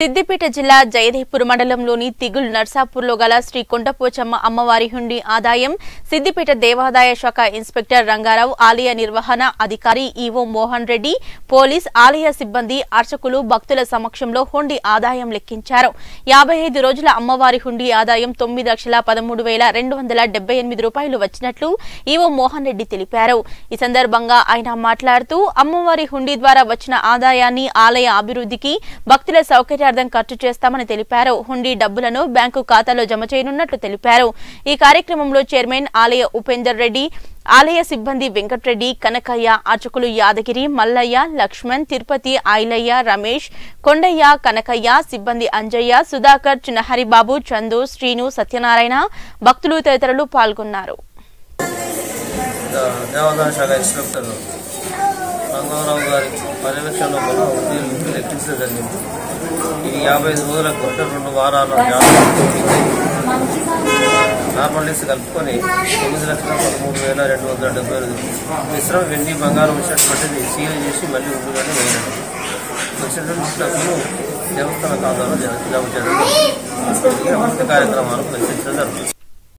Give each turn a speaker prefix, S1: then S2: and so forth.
S1: సిద్దిపేట జిల్లా జయదేవ్పూర్ మండలంలోని తిగుల్ నర్సాపూర్లో గల శ్రీ కొండపోచమ్మ అమ్మవారి హుండీ ఆదాయం సిద్దిపేట దేవాదాయ శాఖ ఇన్స్పెక్టర్ రంగారావు ఆలయ నిర్వహణ అధికారి ఈవో మోహన్ రెడ్డి పోలీస్ ఆలయ సిబ్బంది అర్చకులు భక్తుల సమక్షంలో హుండీ ఆదాయం లెక్కించారు యాభై ఐదు రోజుల అమ్మవారి హుండీ ఆదాయం తొమ్మిది లక్షల పదమూడు వేల రెండు వందల డెబ్బై ఎనిమిది రూపాయలు వచ్చినట్లు ఈవో మోహన్ రెడ్డి తెలిపారు ఈ సందర్భంగా ఆయన మాట్లాడుతూ అమ్మవారి హుండీ ద్వారా వచ్చిన ఆదాయాన్ని ఆలయ అభివృద్ధికి భక్తుల సౌకర్యార్థం ఖర్చు చేస్తామని తెలిపారు హుండీ డబ్బులను బ్యాంకు ఖాతాలో జమ చేయనున్నట్లు తెలిపారు ఈ కార్యక్రమంలో చైర్మన్ ఆలయ ఉపేందర్ రెడ్డి ఆలయ సిబ్బంది వెంకట్రెడ్డి కనకయ్య అర్చకులు యాదగిరి మల్లయ్య లక్ష్మణ్ తిరుపతి ఐలయ్య రమేష్ కొండయ్య కనకయ్య సిబ్బంది అంజయ్య సుధాకర్ చిన్నహరిబాబు చందు శ్రీను సత్యనారాయణ భక్తులు తదితరులు పాల్గొన్నారు
S2: దేవాదాయ శాఖ ఇన్స్పెక్టర్ రంగారావు గారి పర్యవేక్షణలో మనం ఉద్యోగులు లెక్కించడం జరిగింది ఇది యాభై ఐదు రోజులకు అంటే రెండు వారాల నార్మల్ డేస్ కలుపుకొని తొమ్మిది లక్షల పదమూడు వేల రెండు వందల డెబ్బై ఎనిమిది మిశ్రమ వెండి బంగారం వచ్చినటువంటిది సీల్ చేసి మళ్ళీ ఉండుగానే వేయడం వచ్చినటువంటి డబ్బులు దేవస్థాన ఖాతాలో జమ జమ చేయడం జరిగింది. ఈ అభివృద్ధి కార్యక్రమాలకు లెక్కించడం జరుగుతుంది